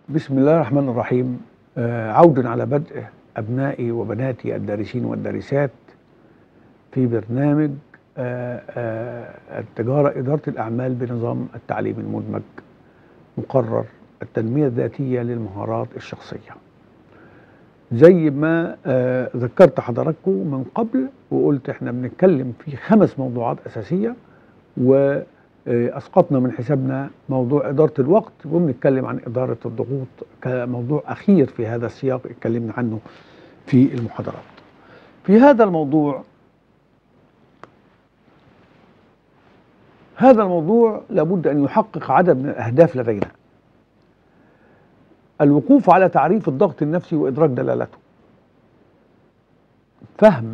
بسم الله الرحمن الرحيم آه، عود على بدء أبنائي وبناتي الدارسين والدارسات في برنامج آه، آه، التجارة إدارة الأعمال بنظام التعليم المدمج مقرر التنمية الذاتية للمهارات الشخصية زي ما آه، ذكرت حضراتكم من قبل وقلت احنا بنتكلم في خمس موضوعات أساسية وأسقطنا من حسابنا موضوع إدارة الوقت وبنتكلم عن إدارة الضغوط كموضوع أخير في هذا السياق اتكلمنا عنه في المحاضرات في هذا الموضوع هذا الموضوع لابد أن يحقق عدد من الأهداف لدينا الوقوف على تعريف الضغط النفسي وإدراك دلالته فهم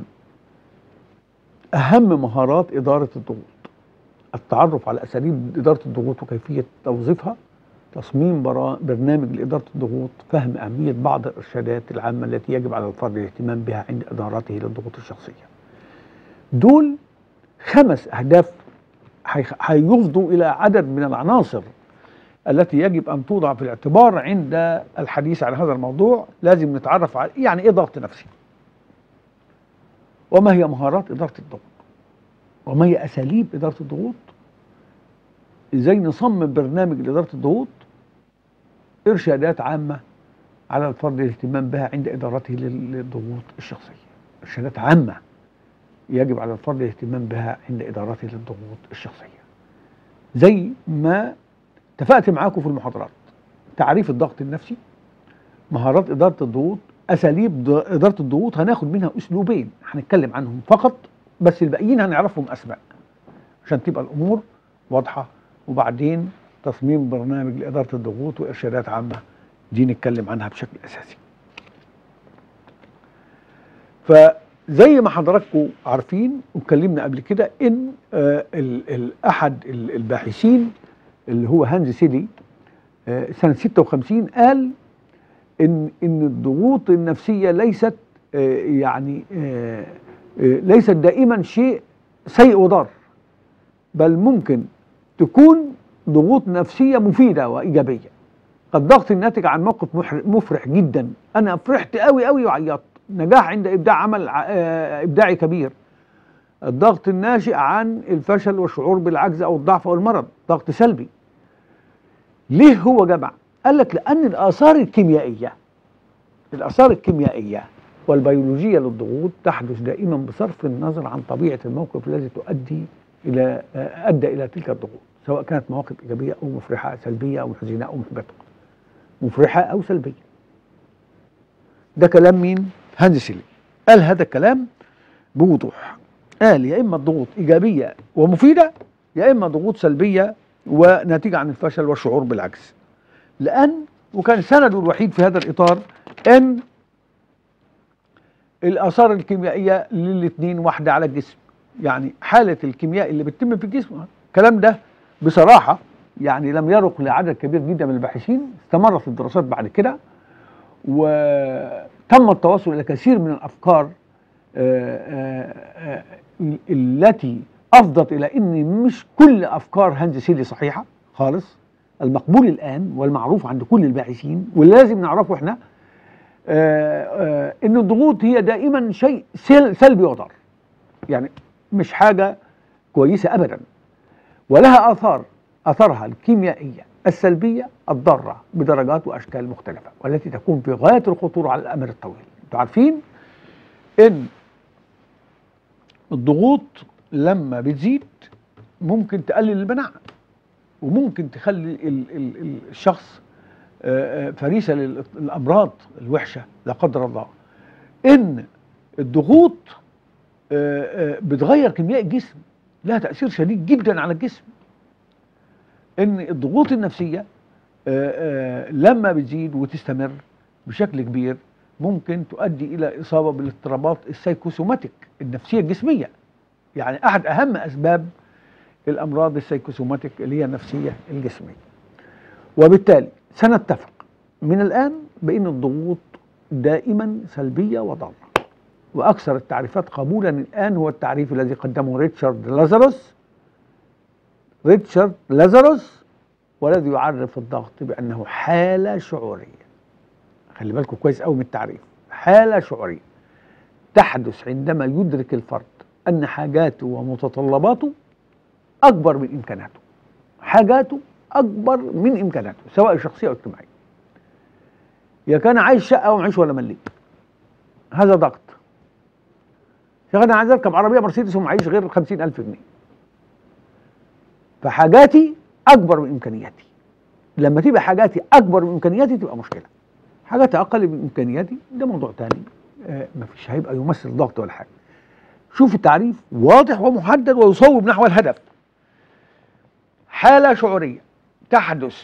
أهم مهارات إدارة الضغوط التعرف على أساليب إدارة الضغوط وكيفية توظيفها تصميم برا- برنامج لإدارة الضغوط فهم أهمية بعض الإرشادات العامة التي يجب على الفرد الاهتمام بها عند إدارته للضغوط الشخصية دول خمس أهداف هيخ- هيفضوا إلى عدد من العناصر التي يجب أن توضع في الاعتبار عند الحديث عن هذا الموضوع لازم نتعرف على يعني إيه ضغط نفسي وما هي مهارات إدارة الضغط وما هي أساليب إدارة الضغوط إزاي نصمم برنامج لإدارة الضغوط إرشادات عامة على الفرد الاهتمام بها عند إدارته لل- للضغوط الشخصية إرشادات عامة يجب على الفرد الاهتمام بها عند إدارته للضغوط الشخصية زي ما اتفقت معاكم في المحاضرات تعريف الضغط النفسي مهارات إدارة الضغوط أساليب ض- إدارة الضغوط هناخد منها أسلوبين هنتكلم عنهم فقط بس الباقيين هنعرفهم أسماء عشان تبقى الأمور واضحة وبعدين تصميم برنامج لإدارة الضغوط وإرشادات عامة دي نتكلم عنها بشكل أساسي فزي ما حضراتكم عارفين واتكلمنا قبل كده ان آه، ال- ال- احد ال- الباحثين اللي هو هانز سيلي آه، سنه 56 قال ان ان الضغوط النفسيه ليست آه، يعني آه، آه، ليست دائما شيء سيء وضار بل ممكن تكون ضغوط نفسيه مفيده وايجابيه الضغط الناتج عن موقف محر- مفرح جدا انا فرحت قوي قوي وعيطت نجاح عند ابداع عمل ع- آه، ابداعي كبير الضغط الناشئ عن الفشل والشعور بالعجز او الضعف او المرض ضغط سلبي ليه هو جمع قال لك لان الاثار الكيميائيه الاثار الكيميائيه والبيولوجيه للضغوط تحدث دائما بصرف النظر عن طبيعه الموقف الذي تؤدي الى آه، ادى الى تلك الضغوط سواء كانت مواقف ايجابيه او مفرحه سلبيه او محزنه او محبطه مفرحه او سلبيه ده كلام مين هانز سيلي قال هذا الكلام بوضوح قال يا اما الضغوط ايجابيه ومفيده يا اما ضغوط سلبيه وناتجه عن الفشل والشعور بالعجز لان وكان سنده الوحيد في هذا الاطار ان الاثار الكيميائيه للاثنين واحده على الجسم يعني حاله الكيمياء اللي بتتم في الجسم الكلام ده بصراحه يعني لم يرق لعدد كبير جدا من الباحثين استمرت الدراسات بعد كده وتم التوصل الى كثير من الافكار آه، آه، آه، التي افضت الى ان مش كل افكار هانز سيلي صحيحه خالص المقبول الان والمعروف عند كل الباحثين واللي لازم نعرفه احنا آه، آه، ان الضغوط هي دائما شيء سل- سلبي وضار يعني مش حاجه كويسه ابدا ولها اثار اثرها الكيميائيه السلبيه الضاره بدرجات واشكال مختلفه والتي تكون في غايه الخطوره على الامد الطويل انتوا عارفين ان الضغوط لما بتزيد ممكن تقلل المناعه وممكن تخلي ال ال ال الشخص آه، آه، فريسه للامراض الوحشه لا قدر الله ان الضغوط آه، آه، بتغير كيمياء الجسم لها تاثير شديد جدا على الجسم ان الضغوط النفسيه آه، آه، لما بتزيد وتستمر بشكل كبير ممكن تؤدي الى اصابه بالاضطرابات السيكوسوماتيك النفسيه الجسميه يعني احد اهم اسباب الامراض السيكوسوماتيك اللي هي النفسيه الجسميه وبالتالي سنتفق من الان بان الضغوط دائما سلبيه وضاره واكثر التعريفات قبولا الان هو التعريف الذي قدمه ريتشارد لازاروس ريتشارد لازاروس والذي يعرف الضغط بأنه حالة شعورية خلي بالكم كويس قوي من التعريف حالة شعورية تحدث عندما يدرك الفرد أن حاجاته ومتطلباته أكبر من إمكاناته حاجاته أكبر من إمكاناته سواء شخصية أو اجتماعية يا كان عايش شقة أو معيش ولا مليك هذا ضغط يا أنا عايز أركب عربية مرسيدس ومعيش غير خمسين ألف جنيه فحاجاتي أكبر من إمكانياتي لما تبقى حاجاتي أكبر من إمكانياتي تبقى مشكلة حاجاتي أقل من إمكانياتي ده موضوع تاني آه مفيش هيبقى يمثل ضغط ولا حاجة شوف التعريف واضح ومحدد ويصوب نحو الهدف حالة شعورية تحدث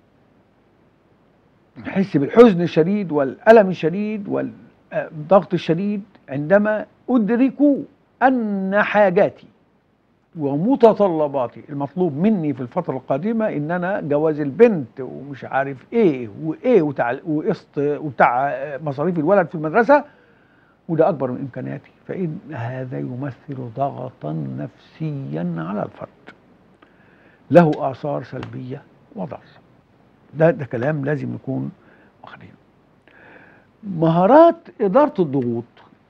نحس بالحزن الشديد والألم الشديد والضغط الشديد عندما أدرك أن حاجاتي ومتطلباتي المطلوب مني في الفترة القادمة إن أنا جواز البنت ومش عارف إيه وإيه وتع... وقسط وبتاع مصاريف الولد في المدرسة وده أكبر من إمكانياتي فإن هذا يمثل ضغطا نفسيا على الفرد له آثار سلبية وضرر ده ده كلام لازم نكون واخدينه مهارات إدارة الضغوط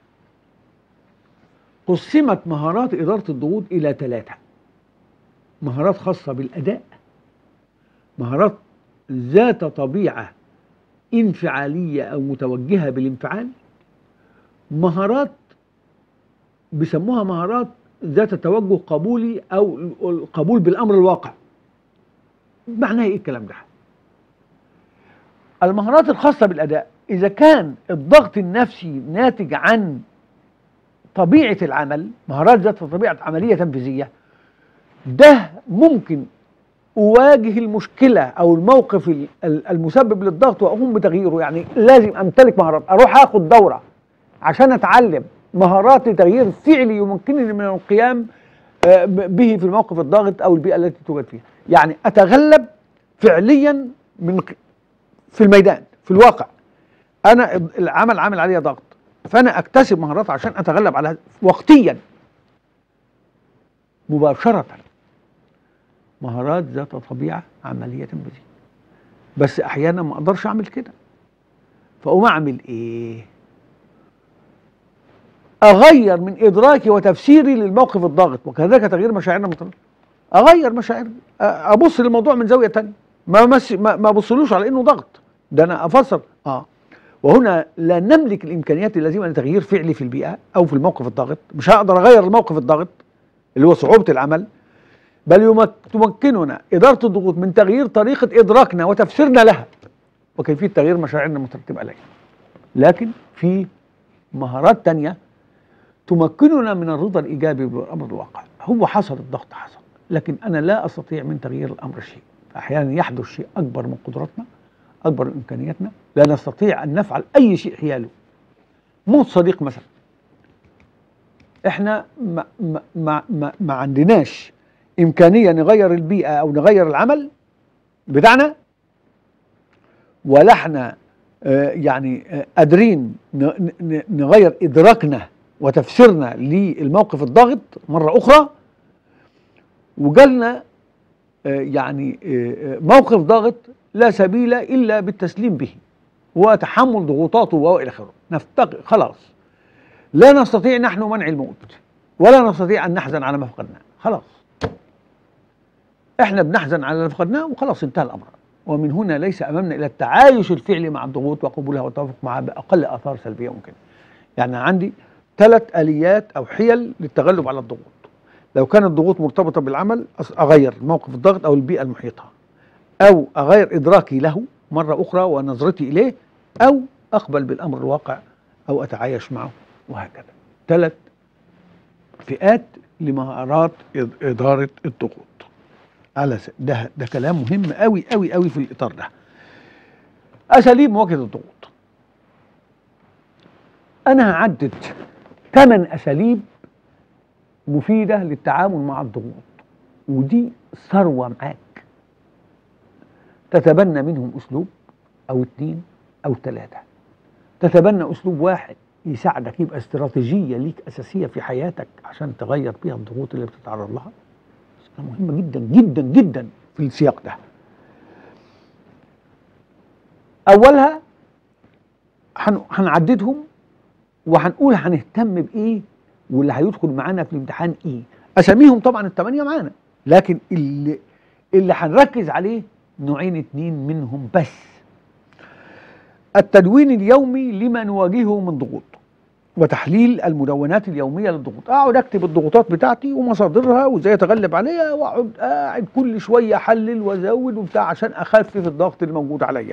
قسمت مهارات إدارة الضغوط إلى ثلاثة مهارات خاصة بالأداء مهارات ذات طبيعة انفعالية أو متوجهة بالانفعال مهارات بيسموها مهارات ذات توجه قبولي أو القبول بالأمر الواقع معناها إيه الكلام ده المهارات الخاصة بالأداء إذا كان الضغط النفسي ناتج عن طبيعة العمل مهارات ذات طبيعة عملية تنفيذية ده ممكن أواجه المشكلة أو الموقف المسبب للضغط وأقوم بتغييره يعني لازم أمتلك مهارات أروح أخد دورة عشان أتعلم مهارات لتغيير فعلي يمكنني من القيام به في الموقف الضاغط أو البيئة التي توجد فيها يعني أتغلب فعليا من في الميدان في الواقع أنا العمل عامل عليا ضغط فانا اكتسب مهارات عشان اتغلب على وقتيا مباشرة مهارات ذات طبيعة عملية تنفيذية بس احيانا ما اقدرش اعمل كده فاقوم اعمل ايه اغير من ادراكي وتفسيري للموقف الضاغط وكذلك تغيير مشاعرنا من اغير مشاعري ابص للموضوع من زاويه ثانيه ما مس ما ابصلوش على انه ضغط ده انا افسر اه وهنا لا نملك الامكانيات اللازمه لتغيير فعلي في البيئه او في الموقف الضاغط مش هقدر اغير الموقف الضاغط اللي هو صعوبه العمل بل تمكننا اداره الضغوط من تغيير طريقه ادراكنا وتفسيرنا لها وكيفيه تغيير مشاعرنا المترتبه عليها لكن في مهارات تانية تمكننا من الرضا الايجابي بالامر الواقع هو حصل الضغط حصل لكن انا لا استطيع من تغيير الامر شيء احيانا يحدث شيء اكبر من قدرتنا اكبر من امكانياتنا لا نستطيع ان نفعل اي شيء حياله موت صديق مثلا احنا ما, ما, ما, ما, ما عندناش امكانيه نغير البيئه او نغير العمل بتاعنا ولا احنا آه يعني آه قادرين نغير ادراكنا وتفسيرنا للموقف الضاغط مره اخرى وجالنا آه يعني موقف ضاغط لا سبيل الا بالتسليم به وتحمل ضغوطاته والى اخره نفتقر خلاص لا نستطيع نحن منع الموت ولا نستطيع ان نحزن على ما فقدناه خلاص احنا بنحزن على ما فقدناه وخلاص انتهى الامر ومن هنا ليس امامنا الا التعايش الفعلي مع الضغوط وقبولها والتوافق معها باقل اثار سلبيه ممكنه يعني عندي ثلاث اليات او حيل للتغلب على الضغوط لو كانت الضغوط مرتبطه بالعمل اغير موقف الضغط او البيئه المحيطه او اغير ادراكي له مره اخرى ونظرتي اليه او اقبل بالامر الواقع او اتعايش معه وهكذا ثلاث فئات لمهارات اداره الضغوط على ده ده كلام مهم قوي قوي قوي في الاطار ده اساليب مواجهه الضغوط انا هعدد ثمان اساليب مفيده للتعامل مع الضغوط ودي ثروه معاك تتبنى منهم اسلوب او اثنين او ثلاثه تتبنى اسلوب واحد يساعدك يبقى استراتيجيه ليك اساسيه في حياتك عشان تغير بيها الضغوط اللي بتتعرض لها مهمه جدا جدا جدا في السياق ده اولها هن- هنعددهم وهنقول هنهتم بايه واللي هيدخل معانا في الامتحان ايه اساميهم طبعا الثمانيه معانا لكن اللي اللي هنركز عليه نوعين اتنين منهم بس التدوين اليومي لما نواجهه من ضغوط وتحليل المدونات اليوميه للضغوط اقعد اكتب الضغوطات بتاعتي ومصادرها وازاي اتغلب عليها واقعد قاعد كل شويه احلل وازود وبتاع عشان اخفف الضغط اللي موجود عليا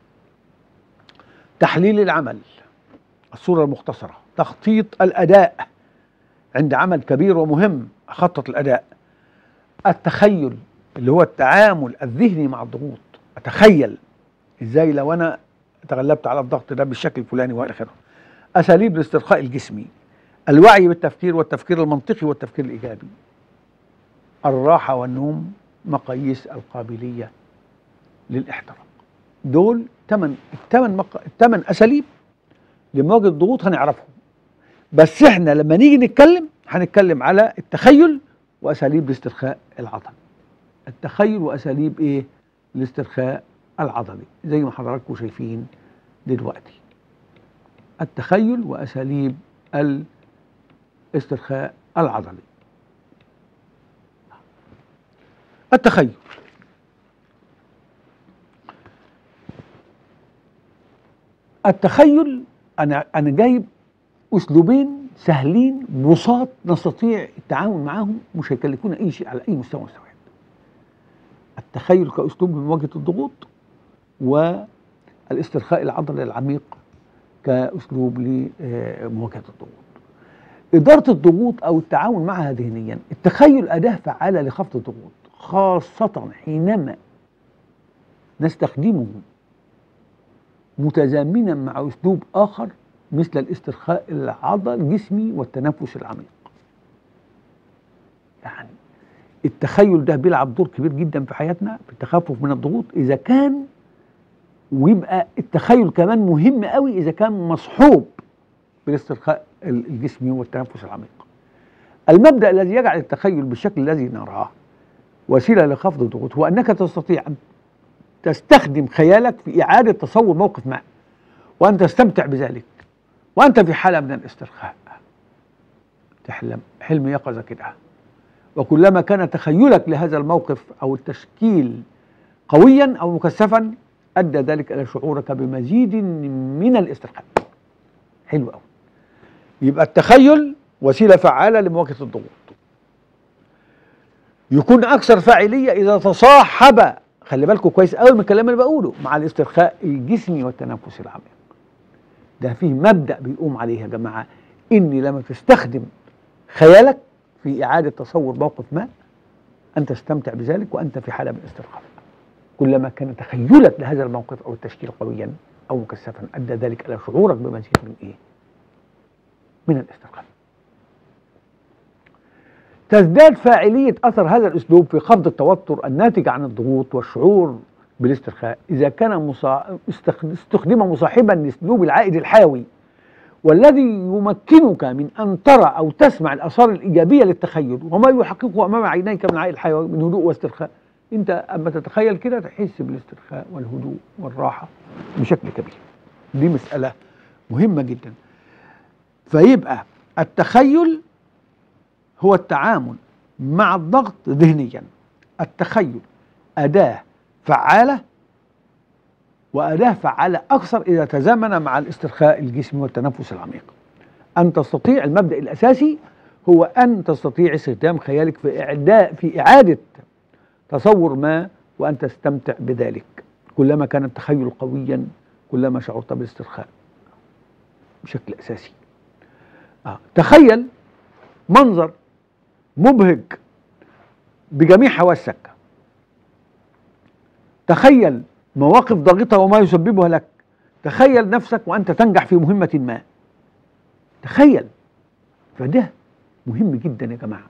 تحليل العمل الصوره المختصره تخطيط الاداء عند عمل كبير ومهم اخطط الاداء التخيل اللي هو التعامل الذهني مع الضغوط اتخيل ازاي لو انا تغلبت على الضغط ده بالشكل الفلاني والى اخره اساليب الاسترخاء الجسمي الوعي بالتفكير والتفكير المنطقي والتفكير الايجابي الراحه والنوم مقاييس القابليه للاحتراق دول ثمان الثمان مق... الثمان اساليب لمواجهه الضغوط هنعرفهم بس احنا لما نيجي نتكلم هنتكلم على التخيل واساليب الاسترخاء العضلي التخيل واساليب ايه الاسترخاء العضلي زي ما حضراتكم شايفين دلوقتي التخيل واساليب الاسترخاء العضلي التخيل التخيل انا انا جايب اسلوبين سهلين بساط نستطيع التعامل معاهم مش هيكلفونا اي شيء على اي مستوى من المستويات التخيل كاسلوب لمواجهه الضغوط والاسترخاء العضلي العميق كاسلوب لمواجهه الضغوط اداره الضغوط او التعامل معها ذهنيا التخيل اداه فعاله لخفض الضغوط خاصه حينما نستخدمه متزامنا مع اسلوب اخر مثل الاسترخاء العضل الجسمي والتنفس العميق يعني التخيل ده بيلعب دور كبير جدا في حياتنا في التخفف من الضغوط اذا كان ويبقى التخيل كمان مهم قوي اذا كان مصحوب بالاسترخاء الجسمي والتنفس العميق المبدا الذي يجعل التخيل بالشكل الذي نراه وسيله لخفض الضغوط هو انك تستطيع ان تستخدم خيالك في اعاده تصور موقف ما وان تستمتع بذلك وانت في حاله من الاسترخاء تحلم حلم يقظه كده وكلما كان تخيلك لهذا الموقف او التشكيل قويا او مكثفا ادى ذلك الى شعورك بمزيد من الاسترخاء حلو قوي يبقى التخيل وسيله فعاله لمواجهه الضغوط يكون اكثر فاعليه اذا تصاحب خلي بالكم كويس قوي من الكلام اللي بقوله مع الاسترخاء الجسمي والتنفس العميق ده فيه مبدا بيقوم عليه يا جماعه اني لما تستخدم خيالك في اعاده تصور موقف ما ان تستمتع بذلك وانت في حاله من الاسترخاء كلما كان تخيلك لهذا الموقف او التشكيل قويا او مكثفا ادى ذلك الى شعورك بمزيد من ايه؟ من الاسترخاء. تزداد فاعليه اثر هذا الاسلوب في خفض التوتر الناتج عن الضغوط والشعور بالاسترخاء اذا كان مصا... استخدم مصاحبا لاسلوب العائد الحيوي والذي يمكنك من ان ترى او تسمع الاثار الايجابيه للتخيل وما يحققه امام عينيك من العائد الحيوي من هدوء واسترخاء انت اما تتخيل كده تحس بالاسترخاء والهدوء والراحه بشكل كبير دي مساله مهمه جدا فيبقى التخيل هو التعامل مع الضغط ذهنيا التخيل اداه فعاله واداه فعاله اكثر اذا تزامن مع الاسترخاء الجسمي والتنفس العميق ان تستطيع المبدا الاساسي هو ان تستطيع استخدام خيالك في اعداء في اعاده تصور ما وأن تستمتع بذلك كلما كان التخيل قويا كلما شعرت بالاسترخاء بشكل أساسي آه. تخيل منظر مبهج بجميع حواسك تخيل مواقف ضاغطة وما يسببها لك تخيل نفسك وأنت تنجح في مهمة ما تخيل فده مهم جدا يا جماعه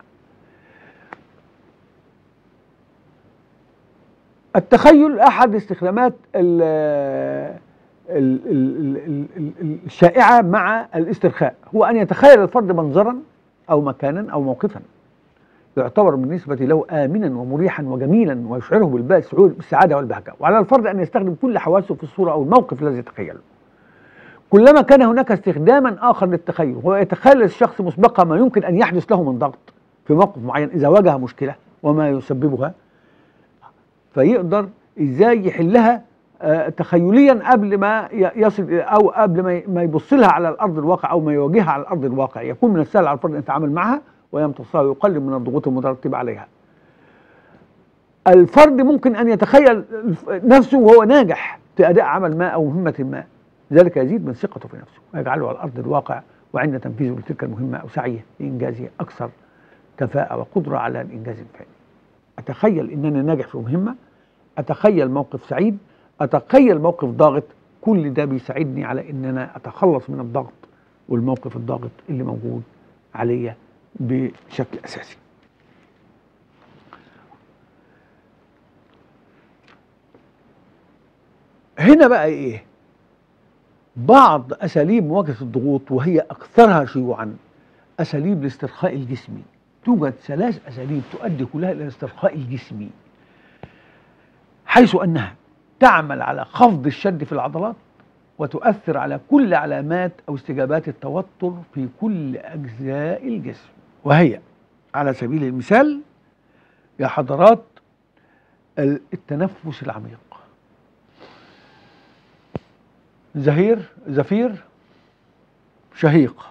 التخيل احد استخدامات ال ال ال ال الشائعه مع الاسترخاء هو ان يتخيل الفرد منظرا او مكانا او موقفا يعتبر بالنسبة له آمنا ومريحا وجميلا ويشعره بالسعادة والبهجة وعلى الفرد أن يستخدم كل حواسه في الصورة أو الموقف الذي يتخيله كلما كان هناك استخداما آخر للتخيل هو يتخيل الشخص مسبقا ما يمكن أن يحدث له من ضغط في موقف معين إذا واجه مشكلة وما يسببها فيقدر إزاي يحلها آه، تخيليا قبل ما يصل او قبل ما يبص لها على الارض الواقع او ما يواجهها على الارض الواقع يكون من السهل على الفرد ان يتعامل معها ويمتصها ويقلل من الضغوط المترتبه عليها. الفرد ممكن ان يتخيل نفسه وهو ناجح في اداء عمل ما او مهمه ما ذلك يزيد من ثقته في نفسه ويجعله على ارض الواقع وعند تنفيذه لتلك المهمه او سعيه لانجازها اكثر كفاءه وقدره على الانجاز الفعلي. اتخيل انني ناجح في مهمه اتخيل موقف سعيد اتخيل موقف ضاغط كل ده بيساعدني على ان انا اتخلص من الضغط والموقف الضاغط اللي موجود عليا بشكل اساسي هنا بقى ايه بعض اساليب مواجهه الضغوط وهي اكثرها شيوعا اساليب الاسترخاء الجسمي توجد ثلاث اساليب تؤدي كلها الى الاسترخاء الجسمي حيث انها تعمل على خفض الشد في العضلات وتؤثر على كل علامات أو استجابات التوتر في كل أجزاء الجسم وهي على سبيل المثال يا حضرات التنفس العميق زهير زفير شهيق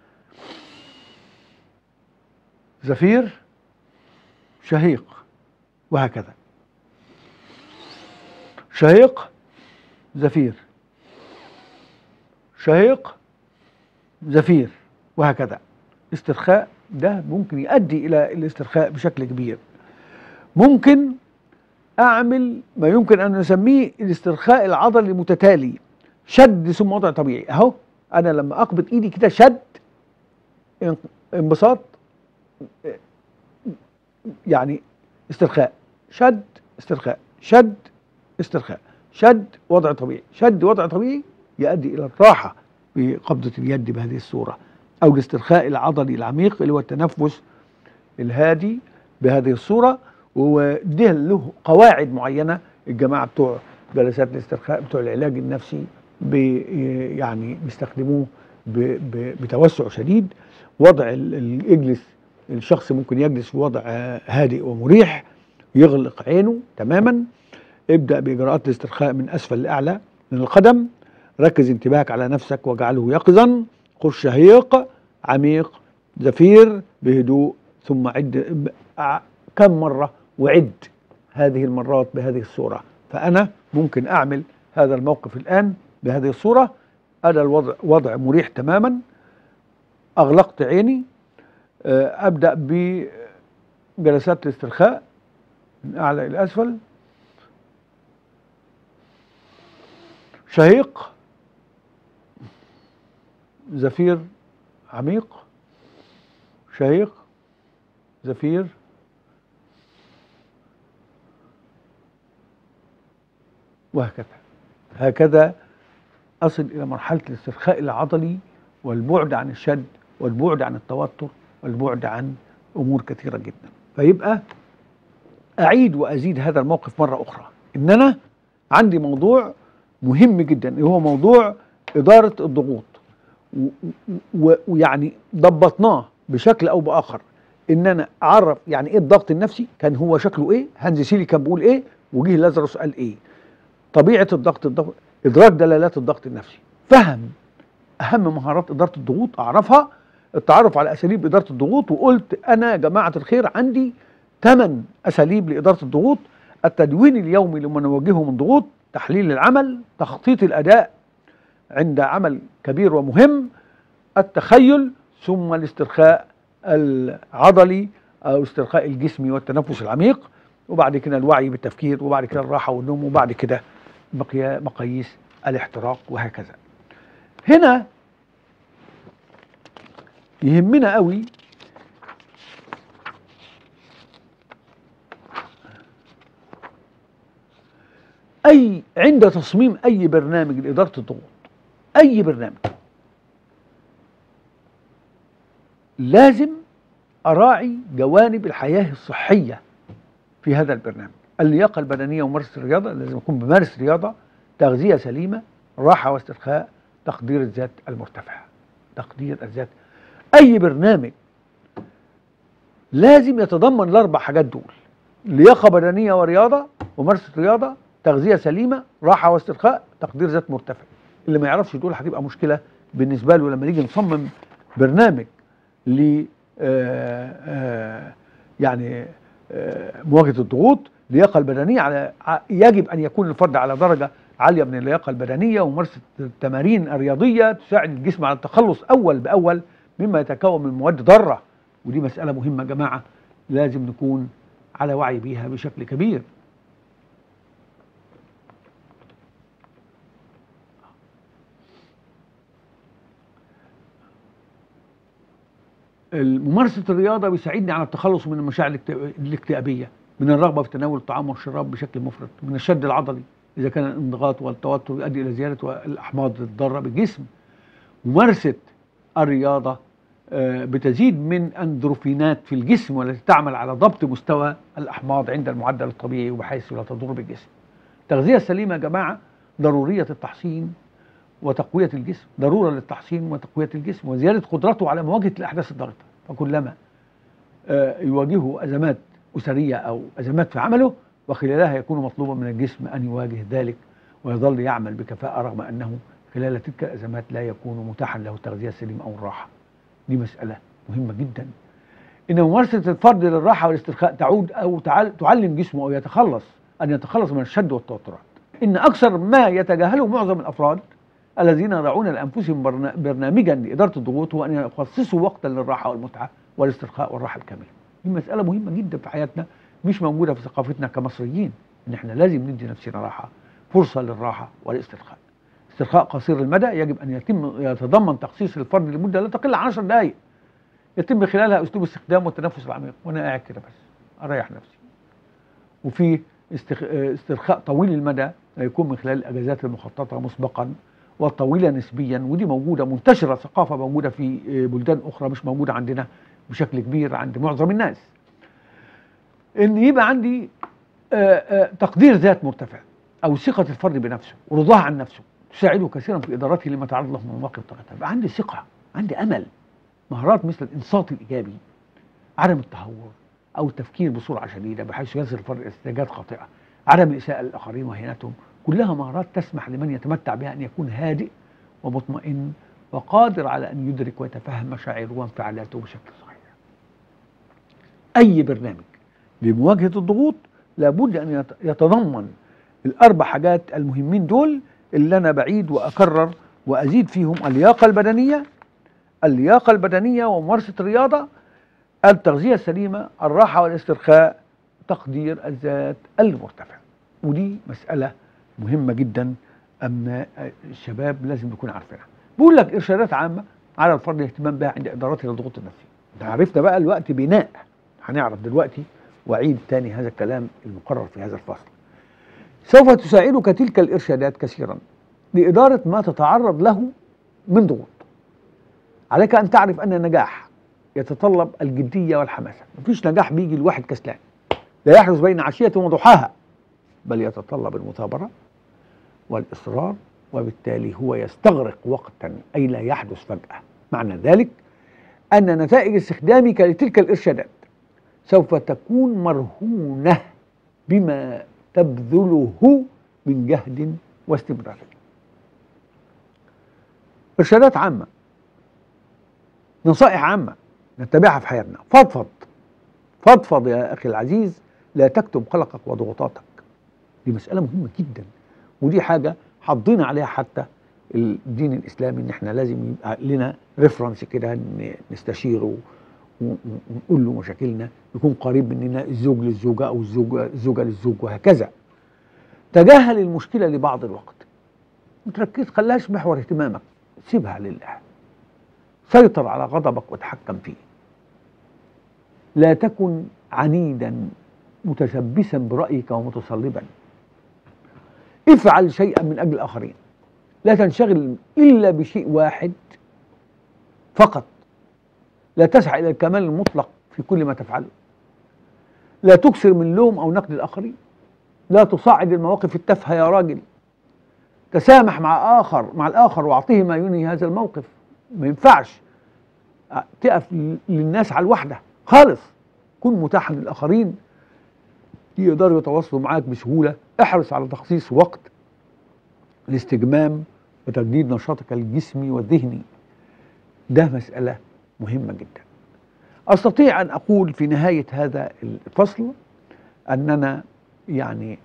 زفير شهيق وهكذا شهيق زفير شهيق زفير وهكذا استرخاء ده ممكن يؤدي الى الاسترخاء بشكل كبير ممكن اعمل ما يمكن ان نسميه الاسترخاء العضلي المتتالي شد ثم وضع طبيعي اهو انا لما اقبض ايدي كده شد انبساط يعني استرخاء شد استرخاء شد استرخاء شد وضع طبيعي شد وضع طبيعي يؤدي إلى الراحة بقبضة اليد بهذه الصورة أو الاسترخاء العضلي العميق اللي هو التنفس الهادي بهذه الصورة وده له قواعد معينة الجماعة بتوع جلسات الاسترخاء بتوع العلاج النفسي بي يعني بيستخدموه بتوسع شديد وضع يجلس الشخص ممكن يجلس في وضع هادئ ومريح يغلق عينه تماما ابدأ بإجراءات الاسترخاء من أسفل لأعلى من القدم ركز انتباهك على نفسك واجعله يقظا خذ شهيق عميق زفير بهدوء ثم عد كم مرة وعد هذه المرات بهذه الصورة فأنا ممكن أعمل هذا الموقف الآن بهذه الصورة أنا الوضع وضع مريح تماما أغلقت عيني آه، أبدأ بجلسات الاسترخاء من أعلى إلى أسفل شهيق زفير عميق شهيق زفير وهكذا هكذا أصل إلى مرحلة الاسترخاء العضلي والبعد عن الشد والبعد عن التوتر والبعد عن أمور كثيرة جدا فيبقى أعيد وأزيد هذا الموقف مرة أخرى إن أنا عندي موضوع مهم جدا هو موضوع إدارة الضغوط ويعني ضبطناه بشكل أو بآخر إن أنا أعرف يعني إيه الضغط النفسي كان هو شكله إيه هانز سيلي كان بيقول إيه وجيه لازروس قال إيه طبيعة الضغط الضغط إدراك دلالات الضغط النفسي فهم أهم مهارات إدارة الضغوط أعرفها التعرف على أساليب إدارة الضغوط وقلت أنا يا جماعة الخير عندي ثمان أساليب لإدارة الضغوط التدوين اليومي لما نواجهه من ضغوط تحليل العمل تخطيط الأداء عند عمل كبير ومهم التخيل ثم الاسترخاء العضلي أو الاسترخاء الجسمي والتنفس العميق وبعد كده الوعي بالتفكير وبعد كده الراحة والنوم وبعد كده مقاييس الاحتراق وهكذا هنا يهمنا قوي أي عند تصميم أي برنامج لإدارة الضغوط أي برنامج لازم اراعي جوانب الحياه الصحيه في هذا البرنامج اللياقه البدنيه وممارسه الرياضه لازم اكون بمارس رياضه تغذيه سليمه راحه واسترخاء تقدير الذات المرتفع تقدير الذات اي برنامج لازم يتضمن الاربع حاجات دول لياقه بدنيه ورياضه وممارسه رياضه تغذيه سليمه راحه واسترخاء تقدير ذات مرتفع اللي ما يعرفش دول هتبقى مشكله بالنسبه له لما نيجي نصمم برنامج ل آه، آه، يعني آه، مواجهه الضغوط اللياقه البدنيه على ع- يجب ان يكون الفرد على درجه عاليه من اللياقه البدنيه وممارسه التمارين الرياضيه تساعد الجسم على التخلص اول باول مما يتكون من مواد ضاره ودي مساله مهمه يا جماعه لازم نكون على وعي بيها بشكل كبير ممارسة الرياضة بيساعدني على التخلص من المشاعر الاكت- الاكتئابية من الرغبة في تناول الطعام والشراب بشكل مفرط من الشد العضلي إذا كان الانضغاط والتوتر يؤدي إلى زيادة الأحماض الضارة بالجسم ممارسة الرياضة آه، بتزيد من أندروفينات في الجسم والتي تعمل على ضبط مستوى الأحماض عند المعدل الطبيعي وبحيث لا تضر بالجسم التغذية السليمة يا جماعة ضرورية التحصين وتقوية الجسم ضرورة للتحصين وتقوية الجسم وزيادة قدرته على مواجهة الأحداث الضاغطة فكلما آه، يواجهه أزمات أسرية أو أزمات في عمله وخلالها يكون مطلوبا من الجسم أن يواجه ذلك ويظل يعمل بكفاءة رغم أنه خلال تلك الأزمات لا يكون متاحا له التغذية السليمة أو الراحة دي مسألة مهمة جدا إن ممارسة الفرد للراحة والاسترخاء تعود أو تعل- تعلم جسمه أو يتخلص أن يتخلص من الشد والتوترات إن أكثر ما يتجاهله معظم الأفراد الذين يضعون لأنفسهم برنا- برنامجا لإدارة الضغوط هو أن يخصصوا وقتا للراحة والمتعة والاسترخاء والراحة الكاملة دي مسألة مهمة جدا في حياتنا مش موجودة في ثقافتنا كمصريين إن إحنا لازم ندي نفسنا راحة فرصة للراحة والاسترخاء استرخاء قصير المدى يجب أن يتم يتضمن تخصيص الفرد لمدة لا تقل عن 10 دقائق يتم خلالها أسلوب استخدام والتنفس العميق وأنا قاعد كده بس أريح نفسي وفي استخ... استرخاء طويل المدى يكون من خلال الأجازات المخططة مسبقا والطويلة نسبيا ودي موجودة منتشرة ثقافة موجودة في بلدان أخرى مش موجودة عندنا بشكل كبير عند معظم الناس إن يبقى عندي آه، آه، تقدير ذات مرتفع أو ثقة الفرد بنفسه ورضاه عن نفسه تساعده كثيرا في إدارته لما تعرض له من مواقف ضغط يبقى عندي ثقة عندي أمل مهارات مثل الإنصات الإيجابي عدم التهور أو التفكير بسرعة شديدة بحيث يصل الفرد إلى استنتاجات خاطئة عدم الإساءة للآخرين وهينتهم كلها مهارات تسمح لمن يتمتع بها أن يكون هادئ ومطمئن وقادر على أن يدرك ويتفهم مشاعره وانفعالاته بشكل صحيح أي برنامج لمواجهة الضغوط لابد أن يت- يتضمن الأربع حاجات المهمين دول اللي أنا بعيد وأكرر وأزيد فيهم اللياقة البدنية اللياقة البدنية وممارسة الرياضة التغذية السليمة الراحة والاسترخاء تقدير الذات المرتفع ودي مسألة مهمة جدا أن الشباب لازم نكون عارفينها بقول لك إرشادات عامة على الفرد الاهتمام بها عند إدارته للضغوط النفسية ده عرفنا بقى الوقت بناء هنعرف دلوقتي وأعيد تاني هذا الكلام المقرر في هذا الفصل سوف تساعدك تلك الإرشادات كثيرا لإدارة ما تتعرض له من ضغوط عليك أن تعرف أن النجاح يتطلب الجدية والحماسة مفيش نجاح بيجي الواحد كسلان لا يحدث بين عشية وضحاها بل يتطلب المثابرة والإصرار وبالتالي هو يستغرق وقتا أي لا يحدث فجأة معنى ذلك أن نتائج استخدامك لتلك الإرشادات سوف تكون مرهونة بما تبذله من جهد واستمرار إرشادات عامة نصائح عامة نتبعها في حياتنا فضفض فضفض يا أخي العزيز لا تكتم قلقك وضغوطاتك دي مسألة مهمة جدا ودي حاجة حضينا عليها حتى الدين الإسلامي إن إحنا لازم يبقى لنا ريفرنس كده ن- نستشيره و- و- ونقول له مشاكلنا يكون قريب مننا الزوج للزوجة أو الزوجة الزوجة للزوج وهكذا تجاهل المشكلة لبعض الوقت ما تركز خلاش محور اهتمامك سيبها لله سيطر على غضبك وتحكم فيه لا تكن عنيدا متشبثا برأيك ومتصلبا افعل شيئا من أجل الآخرين لا تنشغل إلا بشيء واحد فقط لا تسعى إلى الكمال المطلق في كل ما تفعله لا تكثر من لوم أو نقد الآخرين لا تصعد المواقف التافهة يا راجل تسامح مع آخر مع الآخر وأعطيه ما ينهي هذا الموقف ما ينفعش تقف للناس على الوحدة خالص كن متاحا للآخرين يقدروا يتواصلوا معاك بسهولة احرص على تخصيص وقت الاستجمام وتجديد نشاطك الجسمي والذهني ده مسألة مهمة جدا أستطيع أن أقول في نهاية هذا الفصل أننا يعني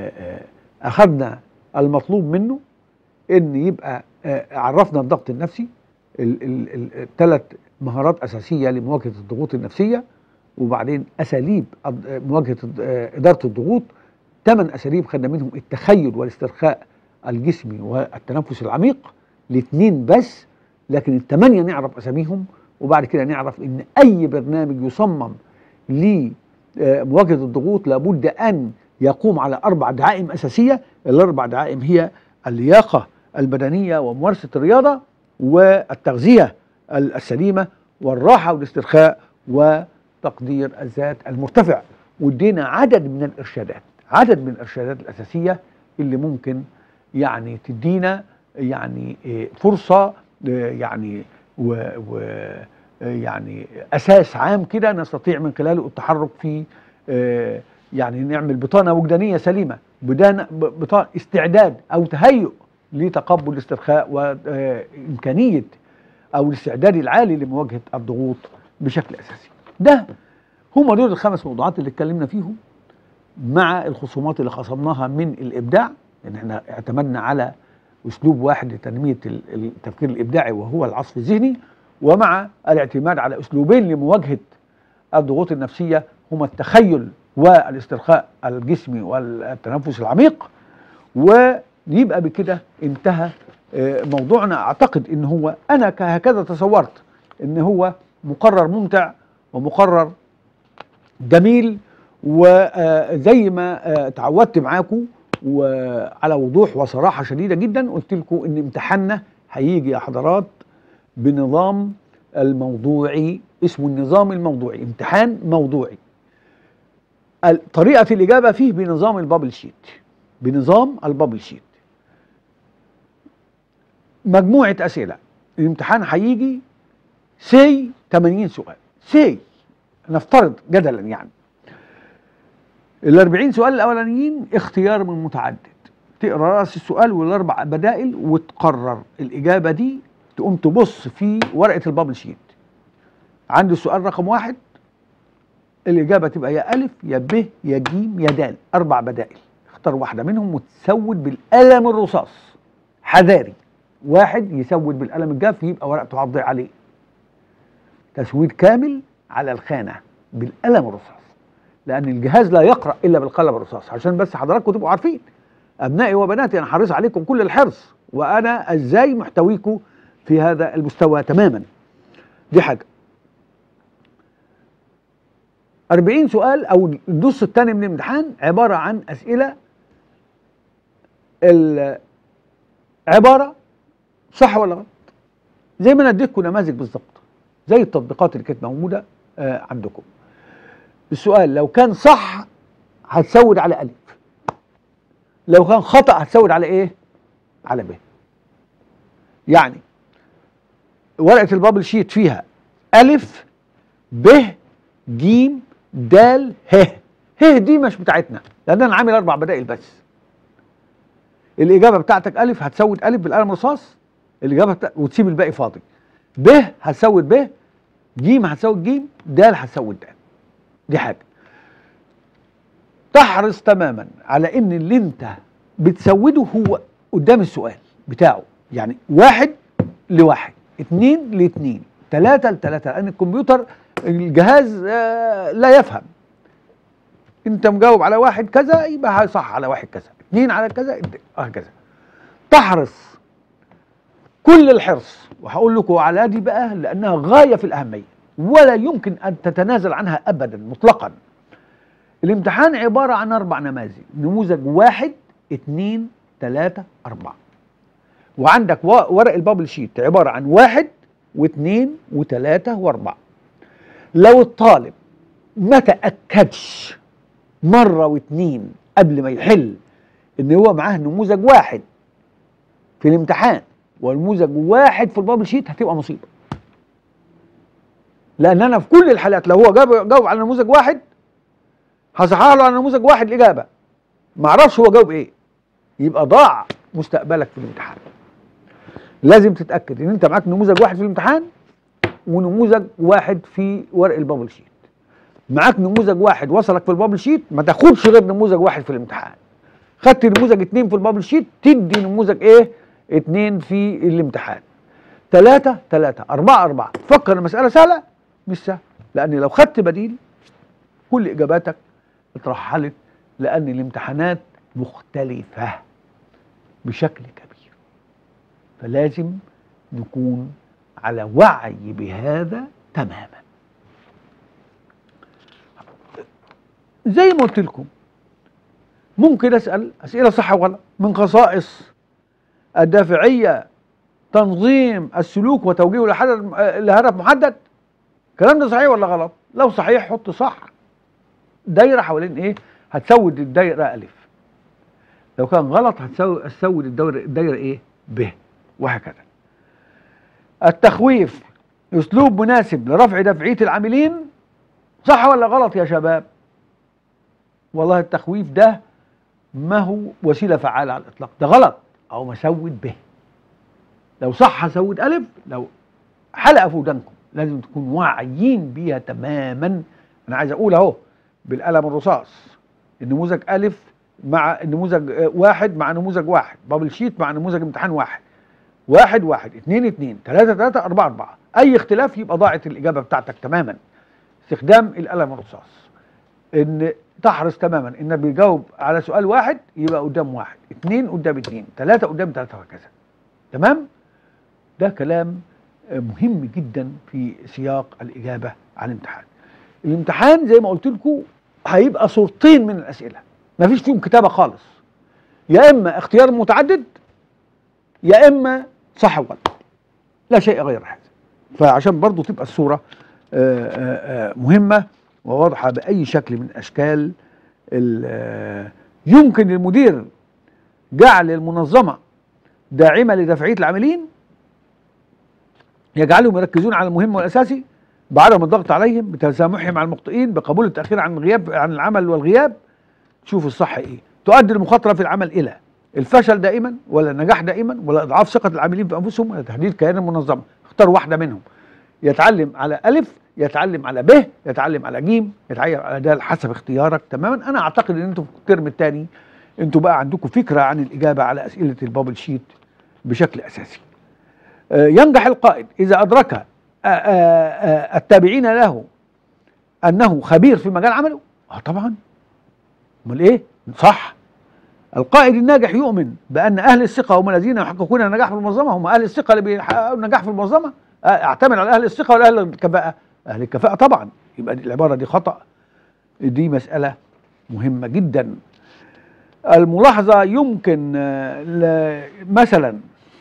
أخذنا المطلوب منه أن يبقى عرفنا الضغط النفسي الثلاث مهارات أساسية لمواجهة الضغوط النفسية وبعدين أساليب مواجهة إدارة الضغوط ثمان أساليب خدنا منهم التخيل والاسترخاء الجسمي والتنفس العميق الاثنين بس لكن الثمانية نعرف أساميهم وبعد كده نعرف ان اي برنامج يصمم لمواجهه الضغوط لابد ان يقوم على اربع دعائم اساسيه الاربع دعائم هي اللياقه البدنيه وممارسه الرياضه والتغذيه السليمه والراحه والاسترخاء وتقدير الذات المرتفع وادينا عدد من الارشادات عدد من الارشادات الاساسيه اللي ممكن يعني تدينا يعني فرصه يعني و, و يعني اساس عام كده نستطيع من خلاله التحرك في يعني نعمل بطانه وجدانيه سليمه بطانه استعداد او تهيؤ لتقبل الاسترخاء وامكانيه او الاستعداد العالي لمواجهه الضغوط بشكل اساسي. ده هم دول الخمس موضوعات اللي اتكلمنا فيهم مع الخصومات اللي خصمناها من الابداع ان احنا اعتمدنا على اسلوب واحد لتنميه التفكير الابداعي وهو العصف الذهني ومع الاعتماد على اسلوبين لمواجهه الضغوط النفسيه هما التخيل والاسترخاء الجسمي والتنفس العميق ويبقى بكده انتهى موضوعنا اعتقد ان هو انا هكذا تصورت ان هو مقرر ممتع ومقرر جميل وزي ما تعودت معاكم وعلى وضوح وصراحه شديده جدا قلت لكم ان امتحاننا هيجي يا حضرات بنظام الموضوعي اسمه النظام الموضوعي امتحان موضوعي طريقة الإجابة فيه بنظام البابل شيت بنظام البابل شيت مجموعة أسئلة الامتحان هيجي سي 80 سؤال سي نفترض جدلا يعني ال 40 سؤال الأولانيين اختيار من متعدد تقرا راس السؤال والاربع بدائل وتقرر الاجابه دي تقوم تبص في ورقه البابل شيت عند السؤال رقم واحد الاجابه تبقى يا الف يا ب يا ج يا د اربع بدائل اختار واحده منهم وتسود بالقلم الرصاص حذاري واحد يسود بالقلم الجاف يبقى ورقته هتضيع عليه تسويد كامل على الخانه بالقلم الرصاص لان الجهاز لا يقرا الا بالقلم الرصاص عشان بس حضراتكم تبقوا عارفين ابنائي وبناتي انا حريص عليكم كل الحرص وانا ازاي محتويكم في هذا المستوى تماما دي حاجه 40 سؤال او النص الثاني من الامتحان عباره عن اسئله عباره صح ولا غلط زي ما انا اديتكم نماذج بالظبط زي التطبيقات اللي كانت موجوده آه عندكم السؤال لو كان صح هتسود على الف لو كان خطا هتسود على ايه على ب يعني ورقه البابل شيت فيها الف ب ج د ه ه دي مش بتاعتنا لان انا عامل اربع بدائل بس الاجابه بتاعتك الف هتسود الف بالقلم الرصاص الاجابه بتا... وتسيب الباقي فاضي ب هتسود ب ج هتسود ج د هتسود د دي حاجه تحرص تماما على ان اللي انت بتسوده هو قدام السؤال بتاعه يعني واحد لواحد اتنين لاتنين تلاتة لتلاتة لان الكمبيوتر الجهاز آه لا يفهم انت مجاوب على واحد كذا يبقى صح على واحد كذا اتنين على كذا هكذا تحرص كل الحرص وهقول لكم على دي بقى لانها غايه في الاهميه ولا يمكن ان تتنازل عنها ابدا مطلقا الامتحان عباره عن اربع نماذج نموذج واحد اتنين تلاته اربعه وعندك ورق البابل شيت عباره عن واحد واثنين وثلاثه واربعه لو الطالب ما تاكدش مره واتنين قبل ما يحل ان هو معاه نموذج واحد في الامتحان ونموذج واحد في البابل شيت هتبقى مصيبه لان انا في كل الحالات لو هو جاوب جاوب على نموذج واحد هصحح له على نموذج واحد الاجابه ما اعرفش هو جاوب ايه يبقى ضاع مستقبلك في الامتحان لازم تتاكد ان انت معاك نموذج واحد في الامتحان ونموذج واحد في ورق البابل شيت معاك نموذج واحد وصلك في البابل شيت ما تاخدش غير نموذج واحد في الامتحان خدت نموذج اتنين في البابل شيت تدي نموذج ايه اتنين في الامتحان ثلاثة ثلاثة أربعة أربعة فكر المسألة سهلة مش سهلة لأن لو خدت بديل كل إجاباتك اترحلت لأن الامتحانات مختلفة بشكل كبير فلازم نكون على وعي بهذا تماما زي ما قلت لكم ممكن اسال اسئله صح وغلط من خصائص الدافعيه تنظيم السلوك وتوجيهه لحدث لهدف محدد الكلام ده صحيح ولا غلط لو صحيح حط صح دايره حوالين ايه هتسود الدايره الف لو كان غلط هتسود الدايره الدايره ايه ب وهكذا التخويف اسلوب مناسب لرفع دفعيه العاملين صح ولا غلط يا شباب والله التخويف ده ما هو وسيله فعاله على الاطلاق ده غلط او مسود به لو صح هسود الف لو حلقه في ودانكم لازم تكونوا واعيين بيها تماما انا عايز اقول اهو بالقلم الرصاص النموذج الف مع النموذج واحد مع نموذج واحد بابل شيت مع نموذج امتحان واحد واحد واحد اتنين اتنين تلاتة تلاتة أربعة أربعة أي اختلاف يبقى ضاعت الإجابة بتاعتك تماما استخدام القلم الرصاص إن تحرص تماما إنك بيجاوب على سؤال واحد يبقى قدام واحد اتنين قدام اتنين تلاتة قدام تلاتة وهكذا تمام ده كلام مهم جدا في سياق الإجابة على الامتحان الامتحان زي ما قلت لكم هيبقى صورتين من الأسئلة ما فيش فيهم كتابة خالص يا إما اختيار متعدد يا إما صح وغلط لا شيء غير هذا فعشان برضو تبقى الصورة آآ آآ مهمة وواضحة بأي شكل من أشكال يمكن للمدير جعل المنظمة داعمة لدفعية العاملين يجعلهم يركزون على المهم والأساسي بعدم الضغط عليهم بتسامحهم مع المخطئين بقبول التأخير عن الغياب عن العمل والغياب شوف الصح ايه تؤدي المخاطرة في العمل إلى الفشل دائما ولا النجاح دائما ولا إضعاف ثقة العاملين في أنفسهم ولا تحديد كيان المنظمة اختار واحدة منهم يتعلم على ألف يتعلم على ب يتعلم على ج يتعلم على د حسب اختيارك تماما أنا أعتقد أن أنتم في الترم الثاني أنتم بقى عندكم فكرة عن الإجابة على أسئلة البابل شيت بشكل أساسي ينجح القائد إذا أدرك التابعين له أنه خبير في مجال عمله اه طبعا امال ايه صح القائد الناجح يؤمن بأن أهل الثقة هم الذين يحققون النجاح في المنظمة هم أهل الثقة اللي بيحققوا النجاح في المنظمة اعتمد على أهل الثقة ولا أهل الكفاءة أهل الكفاءة طبعا يبقى العبارة دي خطأ دي مسألة مهمة جدا الملاحظة يمكن مثلا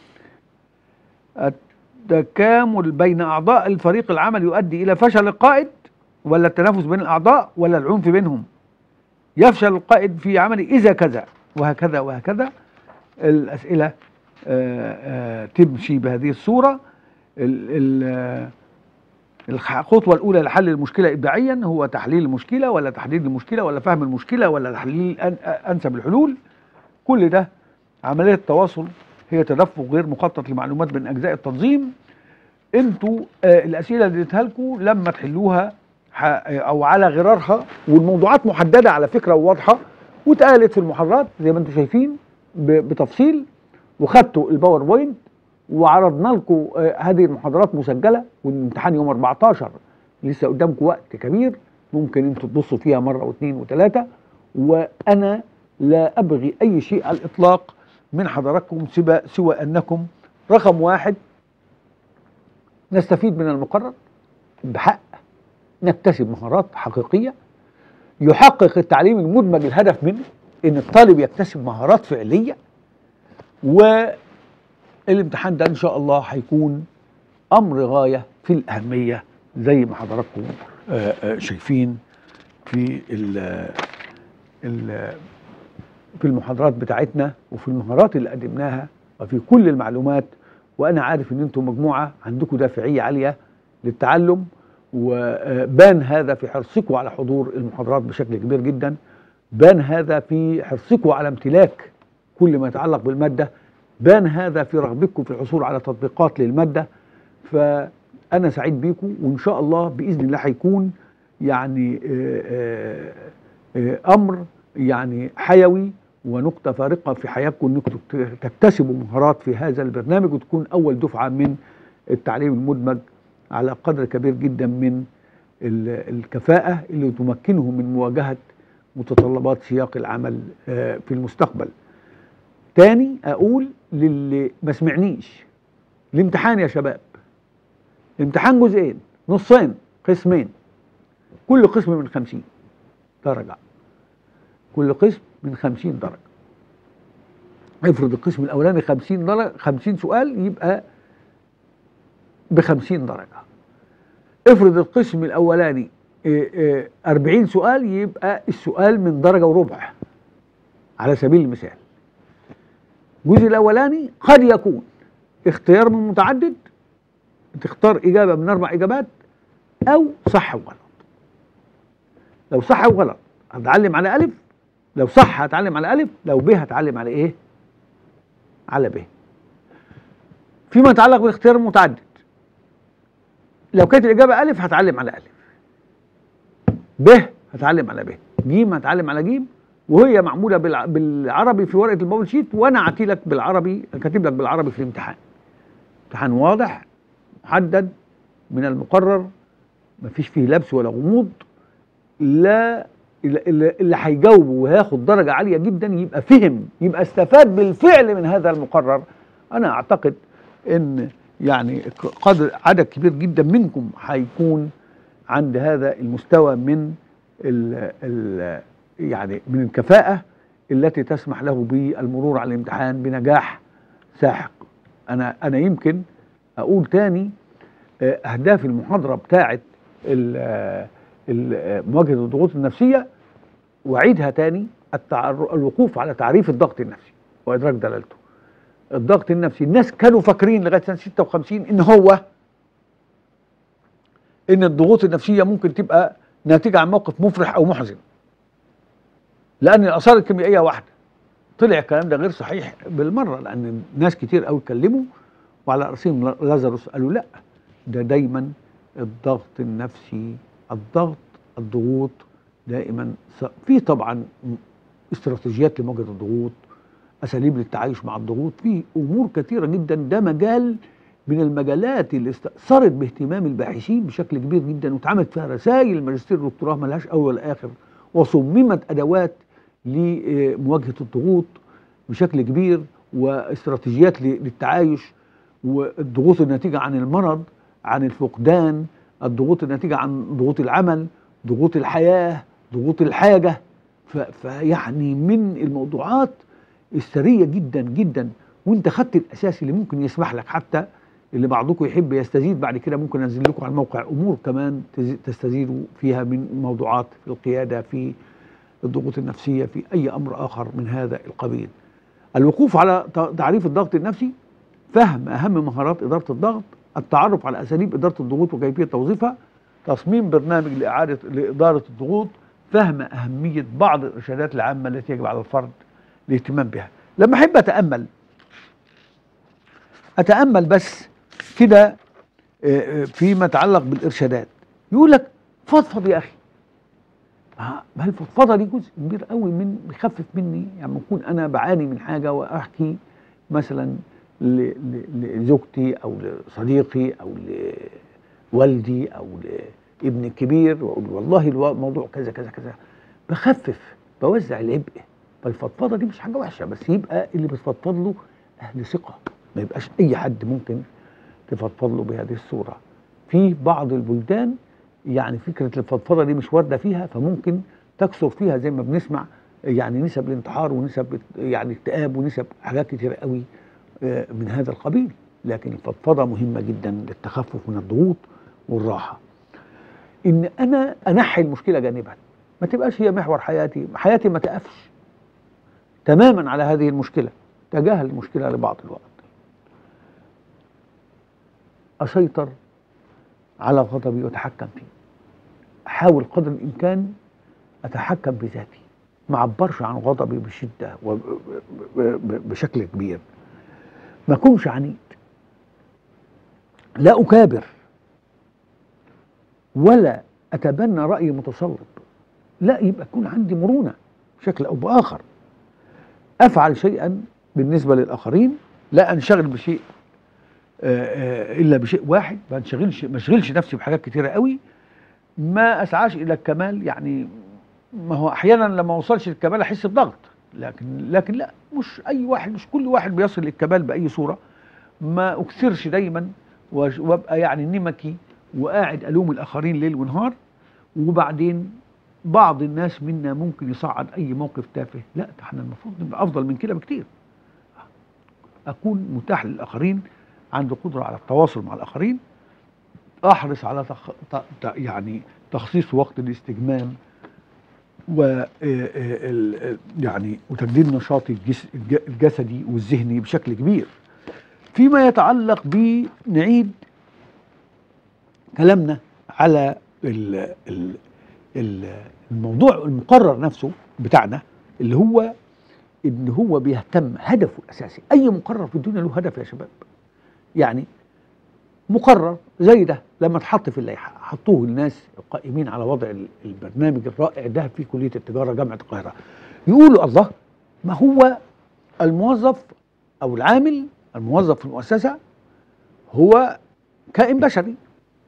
التكامل بين أعضاء الفريق العمل يؤدي إلى فشل القائد ولا التنافس بين الأعضاء ولا العنف بينهم يفشل القائد في عمله إذا كذا وهكذا وهكذا الأسئلة آآ آآ تمشي بهذه الصورة الخطوة الأولى لحل المشكلة إبداعيا هو تحليل المشكلة ولا تحديد المشكلة ولا فهم المشكلة ولا تحليل أنسب الحلول كل ده عملية التواصل هي تدفق غير مخطط لمعلومات من أجزاء التنظيم انتوا الأسئلة اللي اديتها لكم لما تحلوها او على غرارها والموضوعات محدده على فكره وواضحه واتقالت في المحاضرات زي ما انتم شايفين بتفصيل وخدتوا الباوربوينت وعرضنا لكم هذه المحاضرات مسجله والامتحان يوم 14 لسه قدامكم وقت كبير ممكن انتوا تبصوا فيها مره واثنين وثلاثه وانا لا ابغي اي شيء على الاطلاق من حضراتكم سوى سوى انكم رقم واحد نستفيد من المقرر بحق نكتسب مهارات حقيقيه يحقق التعليم المدمج الهدف منه ان الطالب يكتسب مهارات فعليه والامتحان ده ان شاء الله هيكون امر غايه في الاهميه زي ما حضراتكم شايفين في ال ال في المحاضرات بتاعتنا وفي المهارات اللي قدمناها وفي كل المعلومات وانا عارف ان انتم مجموعه عندكم دافعيه عاليه للتعلم وبان هذا في حرصكم على حضور المحاضرات بشكل كبير جدا بان هذا في حرصكم على امتلاك كل ما يتعلق بالماده بان هذا في رغبتكم في الحصول على تطبيقات للماده فانا سعيد بيكم وان شاء الله باذن الله هيكون يعني آه، آه، آه، امر يعني حيوي ونقطه فارقه في حياتكم انكم تكتسبوا مهارات في هذا البرنامج وتكون اول دفعه من التعليم المدمج على قدر كبير جدا من الكفاءه اللي تمكنهم من مواجهه متطلبات سياق العمل في المستقبل. تاني اقول للي ما سمعنيش الامتحان يا شباب امتحان جزئين نصين قسمين كل قسم من خمسين درجة كل قسم من خمسين درجة افرض القسم الأولاني خمسين درجة خمسين سؤال يبقى بخمسين درجة افرض القسم الأولاني آه، آه، أربعين سؤال يبقى السؤال من درجة وربع على سبيل المثال الجزء الأولاني قد يكون اختيار من متعدد تختار إجابة من أربع إجابات أو صح وغلط لو صح وغلط هتعلم على ألف لو صح هتعلم على ألف لو ب هتعلم على إيه؟ على ب فيما يتعلق بالاختيار المتعدد لو كانت الإجابة ألف هتعلم على ألف ب هتعلم على ب ج هتعلم على ج وهي معمولة بالعربي في ورقة البابل شيت وأنا أعطي لك بالعربي كاتب لك بالعربي في الامتحان امتحان واضح محدد من المقرر مفيش فيه لبس ولا غموض لا اللي هيجاوبه وهياخد درجة عالية جدا يبقى فهم يبقى استفاد بالفعل من هذا المقرر أنا أعتقد إن يعني قدر عدد كبير جدا منكم هيكون عند هذا المستوى من ال ال يعني من الكفاءة التي تسمح له بالمرور على الامتحان بنجاح ساحق أنا أنا يمكن أقول تاني آه، أهداف المحاضرة بتاعت مواجهه الضغوط النفسيه واعيدها تاني الوقوف على تعريف الضغط النفسي وادراك دلالته الضغط النفسي الناس كانوا فاكرين لغايه سنه 56 ان هو ان الضغوط النفسيه ممكن تبقى ناتجه عن موقف مفرح او محزن لان الاثار الكيميائيه واحده طلع الكلام ده غير صحيح بالمره لان ناس كتير قوي اتكلموا وعلى راسهم لازاروس قالوا لا ده دايما الضغط النفسي الضغط الضغوط دائما في طبعا استراتيجيات لمواجهه الضغوط اساليب للتعايش مع الضغوط في امور كثيره جدا ده مجال من المجالات اللي استأثرت باهتمام الباحثين بشكل كبير جدا واتعملت فيها رسائل الماجستير والدكتوراه ملهاش اول ولا اخر وصممت ادوات لمواجهه الضغوط بشكل كبير واستراتيجيات للتعايش والضغوط الناتجه عن المرض عن الفقدان الضغوط الناتجة عن ضغوط العمل ضغوط الحياة ضغوط الحاجة فيعني من الموضوعات الثرية جدا جدا وانت خدت الاساس اللي ممكن يسمح لك حتى اللي بعضكم يحب يستزيد بعد كده ممكن انزل لكم على الموقع امور كمان تستزيدوا فيها من موضوعات في القياده في الضغوط النفسيه في اي امر اخر من هذا القبيل. الوقوف على تعريف الضغط النفسي فهم اهم مهارات اداره الضغط التعرف على أساليب إدارة الضغوط وكيفية توظيفها تصميم برنامج لإعادة لإدارة الضغوط فهم أهمية بعض الإرشادات العامة التي يجب على الفرد الاهتمام بها لما أحب أتأمل أتأمل بس كده آه، آه، فيما يتعلق بالإرشادات يقول لك فضفض يا أخي ما الفضفضة دي جزء كبير قوي من بيخفف مني يعني بكون أنا بعاني من حاجة وأحكي مثلا لزوجتي او لصديقي او لوالدي او لابني الكبير واقول والله الموضوع كذا كذا كذا بخفف بوزع العبء فالفضفضه دي مش حاجه وحشه بس يبقى اللي بتفضفض له اهل ثقه ما يبقاش اي حد ممكن تفضفض له بهذه الصوره في بعض البلدان يعني فكره الفضفضه دي مش وارده فيها فممكن تكثر فيها زي ما بنسمع يعني نسب الانتحار ونسب يعني اكتئاب ونسب حاجات كتير قوي آه، من هذا القبيل لكن الفضفضه مهمه جدا للتخفف من الضغوط والراحه ان انا انحي المشكله جانبا ما تبقاش هي محور حياتي حياتي ما تقفش تماما على هذه المشكلة تجاهل المشكلة لبعض الوقت أسيطر على غضبي وأتحكم فيه أحاول قدر الإمكان أتحكم بذاتي ما أعبرش عن غضبي بشدة وبشكل كبير ما أكونش عنيد لا أكابر ولا أتبنى رأي متصلب لا يبقى يكون عندي مرونة بشكل أو بآخر أفعل شيئا بالنسبة للآخرين لا أنشغل بشيء آه، آه، إلا بشيء واحد ما انشغلش ما اشغلش نفسي بحاجات كتيرة قوي ما أسعاش إلى الكمال يعني ما هو أحيانا لما أوصلش للكمال أحس بضغط لكن لكن لا مش أي واحد مش كل واحد بيصل للكمال بأي صورة ما أكثرش دايما وابقى يعني نمكي وقاعد ألوم الآخرين ليل ونهار وبعدين بعض الناس منا ممكن يصعد اي موقف تافه لا ده احنا المفروض نبقى افضل من كده بكتير اكون متاح للاخرين عنده قدره على التواصل مع الاخرين احرص على تخ... ت... ت... يعني تخصيص وقت الاستجمام و آه، آه، يعني وتجديد نشاطي الجسدي والذهني بشكل كبير فيما يتعلق بنعيد كلامنا على ال ال الموضوع المقرر نفسه بتاعنا اللي هو ان هو بيهتم هدفه الاساسي اي مقرر في الدنيا له هدف يا شباب يعني مقرر زي ده لما اتحط في اللائحه حطوه الناس القائمين على وضع البرنامج الرائع ده في كليه التجاره جامعه القاهره يقولوا الله ما هو الموظف او العامل الموظف في المؤسسه هو كائن بشري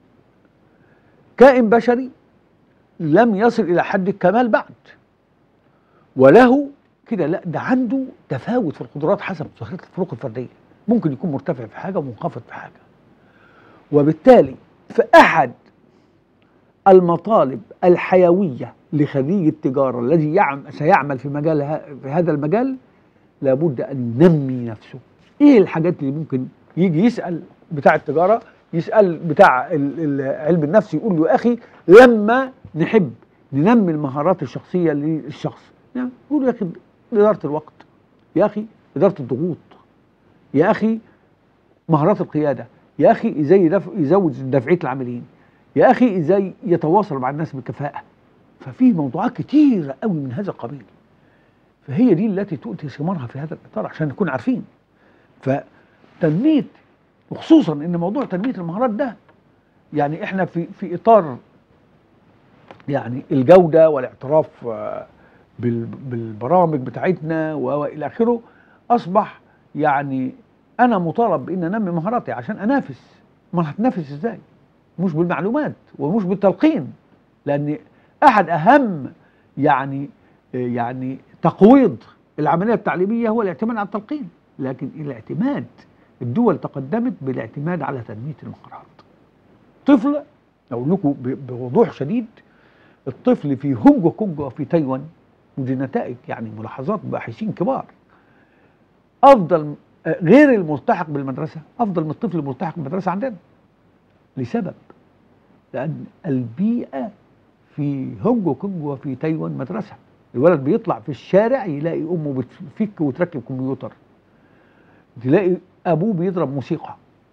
كائن بشري لم يصل إلى حد الكمال بعد وله كده لا ده عنده تفاوت في القدرات حسب ظاهرة الفروق الفردية ممكن يكون مرتفع في حاجة ومنخفض في حاجة وبالتالي في أحد المطالب الحيوية لخريج التجارة الذي يعمل سيعمل في مجال في هذا المجال لابد أن ينمي نفسه إيه الحاجات اللي ممكن يجي يسأل بتاع التجارة يسأل بتاع علم النفس يقول له يا أخي لما نحب ننمي المهارات الشخصيه للشخص يعني نقول يا اخي اداره الوقت يا اخي اداره الضغوط يا اخي مهارات القياده يا اخي ازاي يزود دفعيه العاملين يا اخي ازاي يتواصل مع الناس بكفاءه ففي موضوعات كتيره قوي من هذا القبيل فهي دي التي تؤتي ثمارها في هذا الاطار عشان نكون عارفين فتنميه وخصوصا ان موضوع تنميه المهارات ده يعني احنا في في اطار يعني الجودة والاعتراف آه، بالبرامج بتاعتنا والى اخره اصبح يعني انا مطالب بان انمي مهاراتي عشان انافس ما هتنافس ازاي مش بالمعلومات ومش بالتلقين لان احد اهم يعني يعني تقويض العمليه التعليميه هو الاعتماد على التلقين لكن الاعتماد الدول تقدمت بالاعتماد على تنميه المهارات طفل اقول لكم بوضوح شديد الطفل في هونج كونج وفي تايوان ودي نتائج يعني ملاحظات باحثين كبار افضل غير الملتحق بالمدرسه افضل من الطفل الملتحق بالمدرسه عندنا لسبب لان البيئه في هونج كونج وفي تايوان مدرسه الولد بيطلع في الشارع يلاقي امه بتفك وتركب كمبيوتر تلاقي ابوه بيضرب موسيقى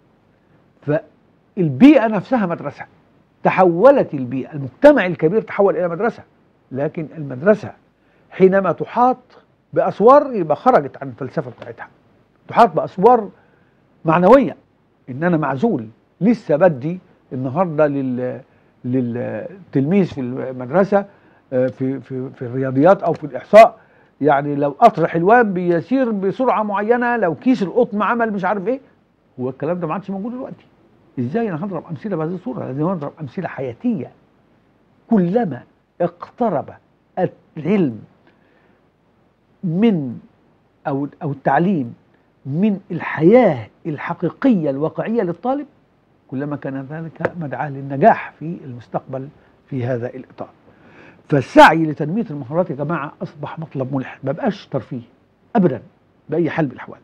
فالبيئه نفسها مدرسه تحولت البيئة المجتمع الكبير تحول إلى مدرسة لكن المدرسة حينما تحاط بأسوار يبقى خرجت عن الفلسفة بتاعتها تحاط بأسوار معنوية إن أنا معزول لسه بدي النهاردة لل للتلميذ في المدرسة آه، في في في الرياضيات أو في الإحصاء يعني لو قطر حلوان بيسير بسرعة معينة لو كيس القطن عمل مش عارف إيه هو الكلام ده ما عادش موجود دلوقتي ازاي انا هضرب امثله بهذه الصوره لازم اضرب امثله حياتيه كلما اقترب العلم من او او التعليم من الحياه الحقيقيه الواقعيه للطالب كلما كان ذلك مدعاه للنجاح في المستقبل في هذا الاطار فالسعي لتنميه المهارات يا جماعه اصبح مطلب ملح ما بقاش ترفيه ابدا باي حال من الاحوال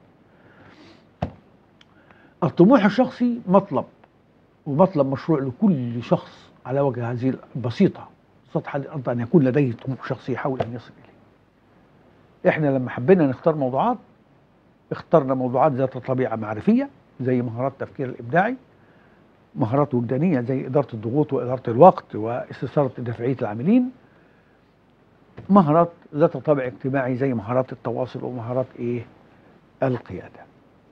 الطموح الشخصي مطلب ومطلب مشروع لكل شخص على وجه هذه البسيطة سطح هذه الارض ان يكون لديه طموح شخصي يحاول ان يصل اليه احنا لما حبينا نختار موضوعات اخترنا موضوعات ذات طبيعه معرفيه زي مهارات التفكير الابداعي مهارات وجدانيه زي اداره الضغوط واداره الوقت واستثاره دافعيه العاملين مهارات ذات طابع اجتماعي زي مهارات التواصل ومهارات ايه القياده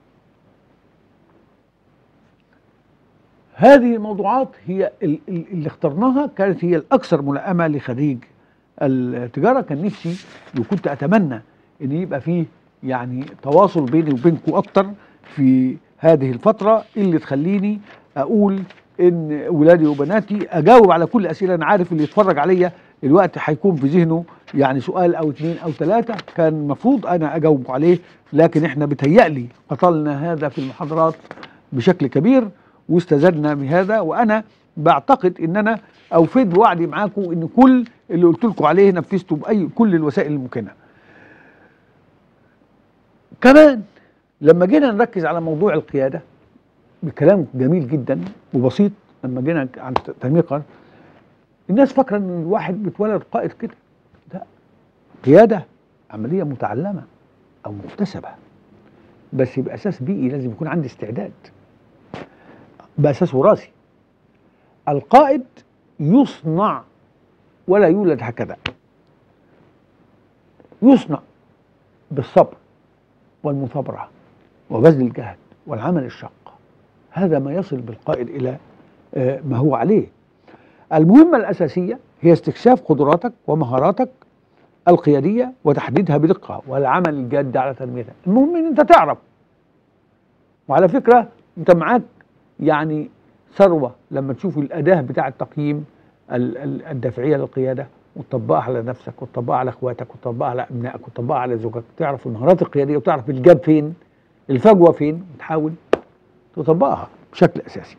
هذه الموضوعات هي ال- ال- اللي اخترناها كانت هي الاكثر ملائمه لخريج التجاره كان نفسي وكنت اتمنى ان يبقى فيه يعني تواصل بيني وبينكم اكتر في هذه الفتره اللي تخليني اقول ان ولادي وبناتي اجاوب على كل اسئله انا عارف اللي يتفرج عليا الوقت هيكون في ذهنه يعني سؤال او اثنين او ثلاثه كان المفروض انا اجاوب عليه لكن احنا بتهيألي قتلنا هذا في المحاضرات بشكل كبير واستزدنا بهذا وانا بعتقد ان انا اوفيت بوعدي معاكم ان كل اللي قلت لكم عليه نفذته باي كل الوسائل الممكنه. كمان لما جينا نركز على موضوع القياده بكلام جميل جدا وبسيط لما جينا عن تنميه قرار الناس فاكره ان الواحد بيتولد قائد كده لا قياده عمليه متعلمه او مكتسبه بس باساس بيئي لازم يكون عندي استعداد باساس وراثي القائد يصنع ولا يولد هكذا يصنع بالصبر والمثابره وبذل الجهد والعمل الشاق هذا ما يصل بالقائد الى آه، ما هو عليه المهمه الاساسيه هي استكشاف قدراتك ومهاراتك القياديه وتحديدها بدقه والعمل الجاد على تنميتها المهم ان انت تعرف وعلى فكره انت معاك يعني ثروه لما تشوف الاداه بتاع التقييم ال- ال- الدافعيه للقياده وتطبقها على نفسك وتطبقها على اخواتك وتطبقها على ابنائك وتطبقها على زوجك تعرف المهارات القياديه وتعرف الجاب فين الفجوه فين وتحاول تطبقها بشكل اساسي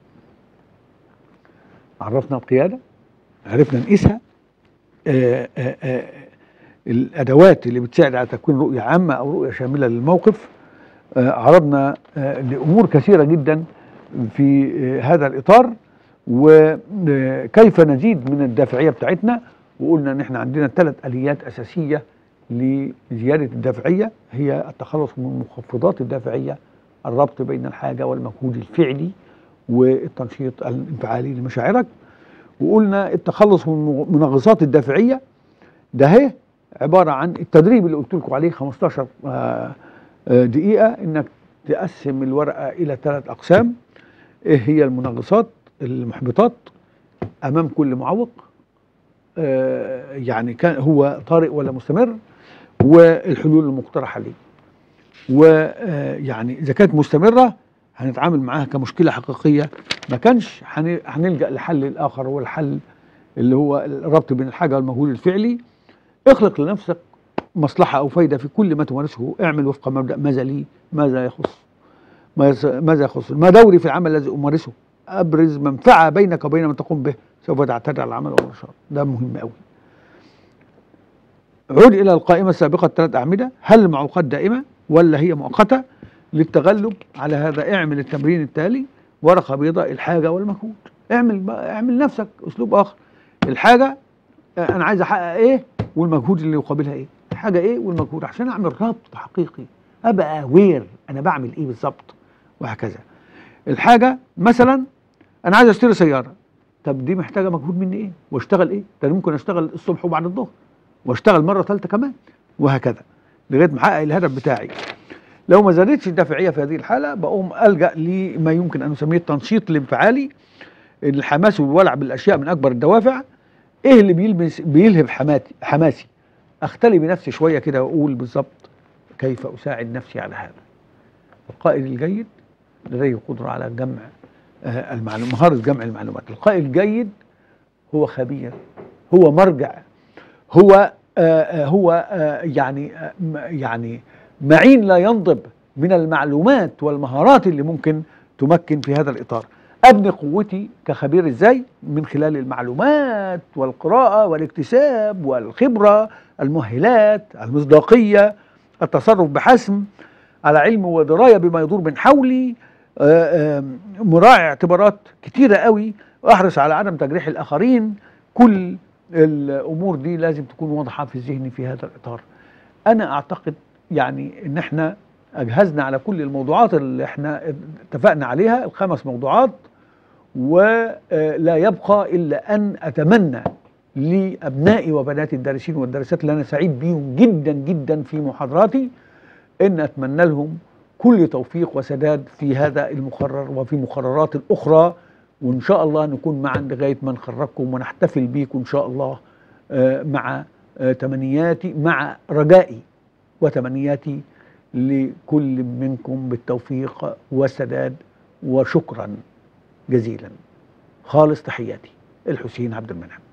عرفنا القياده عرفنا نقيسها آه، آه، آه، الادوات اللي بتساعد على تكوين رؤيه عامه او رؤيه شامله للموقف آه، عرضنا آه، لامور كثيره جدا في آه، هذا الاطار وكيف نزيد من الدافعيه بتاعتنا وقلنا ان احنا عندنا ثلاث اليات اساسيه لزياده الدافعيه هي التخلص من مخفضات الدافعيه الربط بين الحاجه والمجهود الفعلي والتنشيط الانفعالي لمشاعرك وقلنا التخلص من منغصات الدافعيه ده هي عباره عن التدريب اللي قلت لكم عليه 15 آه، آه، دقيقه انك تقسم الورقه الى ثلاث اقسام ايه هي المنغصات المحبطات امام كل معوق آه، يعني كان هو طارئ ولا مستمر والحلول المقترحه ليه ويعني اذا كانت مستمره هنتعامل معاها كمشكله حقيقيه ما كانش هن- هنلجا لحل الاخر هو الحل اللي هو الربط بين الحاجه والمجهول الفعلي اخلق لنفسك مصلحه او فايده في كل ما تمارسه اعمل وفق مبدا ماذا لي ماذا يخص ماذا ماذا يخص ما دوري في العمل الذي امارسه ابرز منفعه بينك وبين من تقوم به سوف تعتدي على العمل والنشاط ده مهم قوي عود الى القائمه السابقه الثلاث اعمده هل المعوقات دائمه ولا هي مؤقته للتغلب على هذا اعمل التمرين التالي ورقه بيضاء الحاجه والمجهود اعمل بقى- اعمل نفسك اسلوب اخر الحاجه آه، انا عايز احقق ايه والمجهود اللي يقابلها ايه الحاجه ايه والمجهود عشان اعمل ربط حقيقي ابقى وير انا بعمل ايه بالظبط وهكذا الحاجه مثلا انا عايز اشتري سياره طب دي محتاجه مجهود مني ايه واشتغل ايه ده أنا ممكن اشتغل الصبح وبعد الظهر واشتغل مره ثالثه كمان وهكذا لغايه ما احقق الهدف بتاعي لو ما زادتش الدافعيه في هذه الحاله بقوم الجا لما يمكن ان نسميه التنشيط الانفعالي الحماس والولع بالاشياء من اكبر الدوافع ايه اللي بيلبس بيلهب حماتي حماسي اختلي بنفسي شويه كده واقول بالظبط كيف اساعد نفسي على هذا القائد الجيد لديه قدره على جمع آه، المعلومات مهاره جمع المعلومات القائد الجيد هو خبير هو مرجع هو آه، آه، هو آه، يعني آه، م- يعني معين لا ينضب من المعلومات والمهارات اللي ممكن تمكن في هذا الاطار ابني قوتي كخبير ازاي من خلال المعلومات والقراءه والاكتساب والخبره المؤهلات المصداقيه التصرف بحسم على علم ودرايه بما يدور من حولي آه، آه، مراعي اعتبارات كتيره قوي واحرص على عدم تجريح الاخرين كل الامور دي لازم تكون واضحه في الذهن في هذا الاطار انا اعتقد يعني ان احنا اجهزنا على كل الموضوعات اللي احنا اتفقنا عليها الخمس موضوعات ولا يبقى الا ان اتمنى لابنائي وبناتي الدارسين والدارسات اللي انا سعيد بيهم جدا جدا في محاضراتي ان اتمنى لهم كل توفيق وسداد في هذا المقرر وفي مقررات الاخرى وان شاء الله نكون معا لغايه ما نخرجكم ونحتفل بيكم ان شاء الله آه، مع آه، تمنياتي مع رجائي وتمنياتي لكل منكم بالتوفيق والسداد وشكرا جزيلا خالص تحياتي الحسين عبد المنعم